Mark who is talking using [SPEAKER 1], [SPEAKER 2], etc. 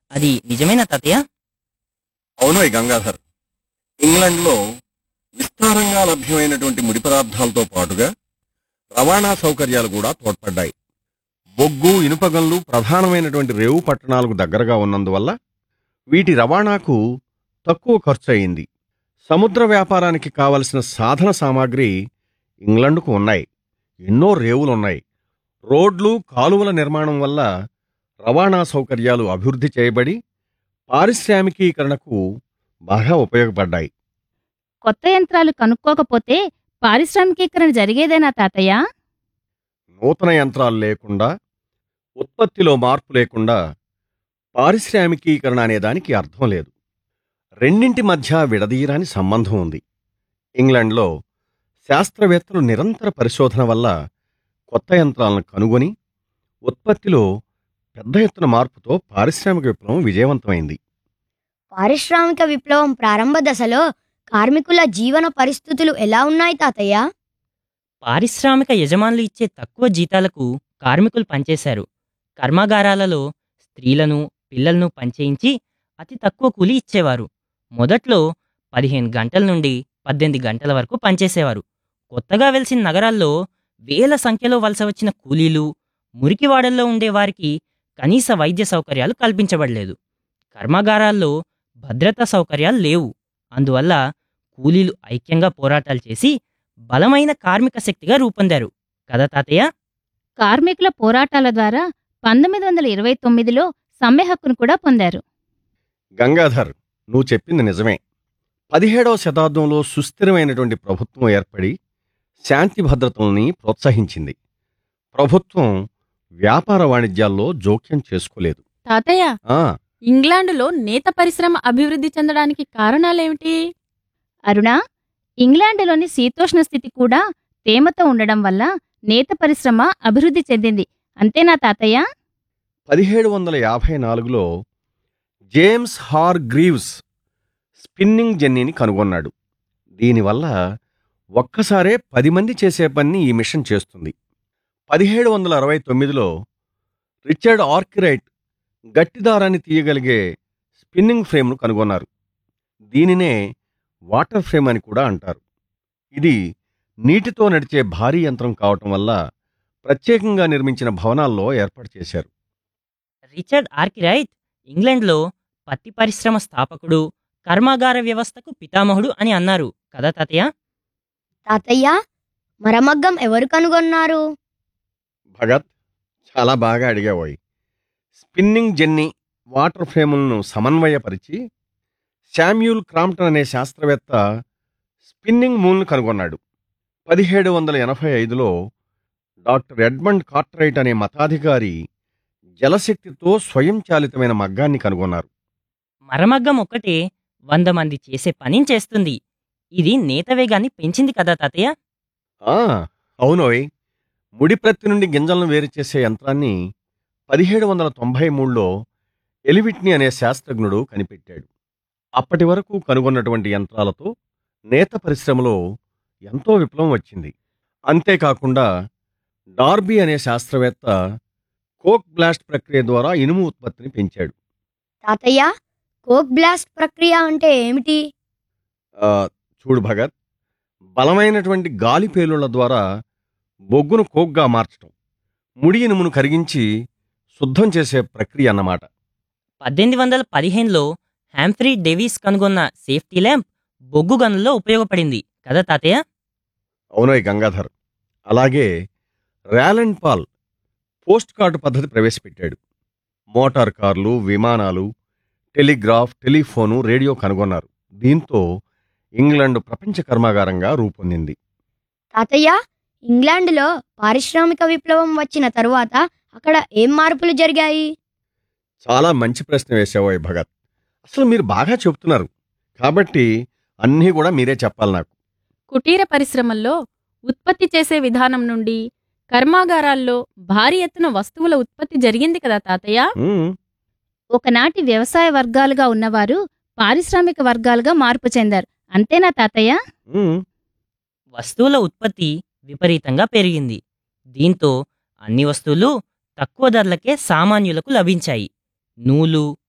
[SPEAKER 1] అది నిజమేనా తాతయ్య
[SPEAKER 2] అవునోయ్ గంగాధర్ ఇంగ్లాండ్లో విస్తారంగా లభ్యమైనటువంటి ముడి పదార్థాలతో పాటుగా రవాణా సౌకర్యాలు కూడా తోడ్పడ్డాయి బొగ్గు ఇనుపగన్లు ప్రధానమైనటువంటి రేవు పట్టణాలకు దగ్గరగా ఉన్నందువల్ల వీటి రవాణాకు తక్కువ ఖర్చు అయింది సముద్ర వ్యాపారానికి కావలసిన సాధన సామాగ్రి ఇంగ్లండుకు ఉన్నాయి ఎన్నో రేవులున్నాయి రోడ్లు కాలువల నిర్మాణం వల్ల రవాణా సౌకర్యాలు అభివృద్ధి చేయబడి పారిశ్రామికీకరణకు బాగా ఉపయోగపడ్డాయి
[SPEAKER 3] కొత్త యంత్రాలు కనుక్కోకపోతే పారిశ్రామికీకరణ జరిగేదేనా తాతయ్య
[SPEAKER 2] నూతన యంత్రాలు లేకుండా ఉత్పత్తిలో మార్పు లేకుండా పారిశ్రామికీకరణ అనే దానికి అర్థం లేదు రెండింటి మధ్య విడదీయరాని సంబంధం ఉంది ఇంగ్లాండ్లో శాస్త్రవేత్తలు నిరంతర పరిశోధన వల్ల కొత్త యంత్రాలను కనుగొని ఉత్పత్తిలో పెద్ద ఎత్తున మార్పుతో పారిశ్రామిక విప్లవం విజయవంతమైంది
[SPEAKER 4] పారిశ్రామిక విప్లవం ప్రారంభ దశలో కార్మికుల జీవన పరిస్థితులు ఎలా ఉన్నాయి తాతయ్య
[SPEAKER 1] పారిశ్రామిక యజమానులు ఇచ్చే తక్కువ జీతాలకు కార్మికులు పనిచేశారు కర్మాగారాలలో స్త్రీలను పిల్లలను పనిచేయించి అతి తక్కువ కూలి ఇచ్చేవారు మొదట్లో పదిహేను గంటల నుండి పద్దెనిమిది గంటల వరకు పనిచేసేవారు కొత్తగా వెలిసిన నగరాల్లో వేల సంఖ్యలో వలస వచ్చిన కూలీలు మురికివాడల్లో ఉండే వారికి కనీస వైద్య సౌకర్యాలు కల్పించబడలేదు కర్మాగారాల్లో భద్రతా సౌకర్యాలు లేవు అందువల్ల కూలీలు ఐక్యంగా పోరాటాలు చేసి బలమైన కార్మిక శక్తిగా రూపొందారు కదా తాతయ్య
[SPEAKER 3] కార్మికుల పోరాటాల ద్వారా పంతొమ్మిది వందల ఇరవై తొమ్మిదిలో సమ్మె హక్కును కూడా పొందారు
[SPEAKER 2] గంగాధర్ నువ్వు చెప్పింది నిజమే పదిహేడవ శతాబ్దంలో సుస్థిరమైనటువంటి ప్రభుత్వం ఏర్పడి శాంతి భద్రతల్ని ప్రోత్సహించింది ప్రభుత్వం వ్యాపార వాణిజ్యాల్లో జోక్యం చేసుకోలేదు
[SPEAKER 5] తాతయ్య
[SPEAKER 2] ఆ
[SPEAKER 5] ఇంగ్లాండులో నేత పరిశ్రమ అభివృద్ధి చెందడానికి కారణాలేమిటి
[SPEAKER 3] అరుణ ఇంగ్లాండులోని శీతోష్ణ స్థితి కూడా తేమతో ఉండడం వల్ల నేత పరిశ్రమ అభివృద్ధి చెందింది అంతేనా తాతయ్య
[SPEAKER 2] పదిహేడు వందల యాభై నాలుగులో జేమ్స్ హార్ గ్రీవ్స్ స్పిన్నింగ్ జెన్నీని కనుగొన్నాడు దీనివల్ల ఒక్కసారే పది మంది చేసే పని ఈ మిషన్ చేస్తుంది పదిహేడు వందల అరవై తొమ్మిదిలో రిచర్డ్ ఆర్కిరైట్ గట్టి దారాన్ని తీయగలిగే స్పిన్నింగ్ ఫ్రేమ్ను కనుగొన్నారు దీనినే వాటర్ ఫ్రేమ్ అని కూడా అంటారు ఇది నీటితో నడిచే భారీ యంత్రం కావటం వల్ల ప్రత్యేకంగా నిర్మించిన భవనాల్లో ఏర్పాటు చేశారు
[SPEAKER 1] రిచర్డ్ ఆర్కిరైట్ ఇంగ్లాండ్లో పత్తి పరిశ్రమ స్థాపకుడు కర్మాగార వ్యవస్థకు పితామహుడు అని అన్నారు కదా తాతయ్య
[SPEAKER 4] తాతయ్య మరమగ్గం ఎవరు కనుగొన్నారు
[SPEAKER 2] భగత్ చాలా బాగా అడిగావోయ్ స్పిన్నింగ్ జెన్నీ వాటర్ ఫ్రేములను సమన్వయపరిచి శామ్యూల్ క్రాంప్టన్ అనే శాస్త్రవేత్త స్పిన్నింగ్ మూల్ను కనుగొన్నాడు పదిహేడు వందల ఎనభై ఐదులో డాక్టర్ ఎడ్మండ్ కార్టరైట్ అనే మతాధికారి జలశక్తితో స్వయంచాలితమైన మగ్గాన్ని కనుగొన్నారు
[SPEAKER 1] మరమగ్గం ఒక్కటే వంద మంది చేసే పనిని చేస్తుంది ఇది నేత వేగాన్ని పెంచింది కదా తాతయ్య
[SPEAKER 2] ఆ అవునోయ్ ముడిప్రత్తి నుండి గింజలను వేరు చేసే యంత్రాన్ని పదిహేడు వందల తొంభై మూడులో ఎలివిట్ని అనే శాస్త్రజ్ఞుడు కనిపెట్టాడు అప్పటి వరకు కనుగొన్నటువంటి యంత్రాలతో నేత పరిశ్రమలో ఎంతో విప్లవం వచ్చింది అంతేకాకుండా డార్బీ అనే శాస్త్రవేత్త కోక్ బ్లాస్ట్ ప్రక్రియ ద్వారా ఇనుము ఉత్పత్తిని పెంచాడు
[SPEAKER 4] తాతయ్య కోక్ బ్లాస్ట్ ప్రక్రియ అంటే ఏమిటి
[SPEAKER 2] ఆ, చూడు భగత్ బలమైనటువంటి గాలి పేలుళ్ల ద్వారా బొగ్గును కోక్గా మార్చటం ముడి ఇనుమును కరిగించి శుద్ధం చేసే ప్రక్రియ అన్నమాట
[SPEAKER 1] పద్దెనిమిది వందల పదిహేనులో హ్యాంఫ్రీ డేవిస్ కనుగొన్న సేఫ్టీ ల్యాంప్ బొగ్గు గనుల్లో ఉపయోగపడింది కదా తాతయ్య
[SPEAKER 2] అవునోయ్ గంగాధర్ అలాగే ర్యాలెండ్ పాల్ పోస్ట్ కార్డు పద్ధతి ప్రవేశపెట్టాడు మోటార్ కార్లు విమానాలు టెలిగ్రాఫ్ టెలిఫోను రేడియో కనుగొన్నారు దీంతో ఇంగ్లాండ్ ప్రపంచ కర్మాగారంగా రూపొందింది
[SPEAKER 4] తాతయ్య ఇంగ్లాండులో పారిశ్రామిక విప్లవం వచ్చిన తరువాత అక్కడ ఏం మార్పులు జరిగాయి
[SPEAKER 2] చాలా మంచి ప్రశ్న వేసావోయ్ భగత్ అసలు మీరు బాగా చెప్తున్నారు కాబట్టి అన్నీ కూడా మీరే చెప్పాలి నాకు
[SPEAKER 5] కుటీర పరిశ్రమల్లో ఉత్పత్తి చేసే విధానం నుండి కర్మాగారాల్లో భారీ ఎత్తున వస్తువుల ఉత్పత్తి జరిగింది కదా తాతయ్య
[SPEAKER 2] ఉమ్,
[SPEAKER 3] ఒకనాటి వ్యవసాయ వర్గాలుగా ఉన్నవారు పారిశ్రామిక వర్గాలుగా మార్పు చెందారు అంతేనా తాతయ్య
[SPEAKER 2] ఉమ్.
[SPEAKER 1] వస్తువుల ఉత్పత్తి విపరీతంగా పెరిగింది దీంతో అన్ని వస్తువులు తక్కువ ధరలకే సామాన్యులకు లభించాయి నూలు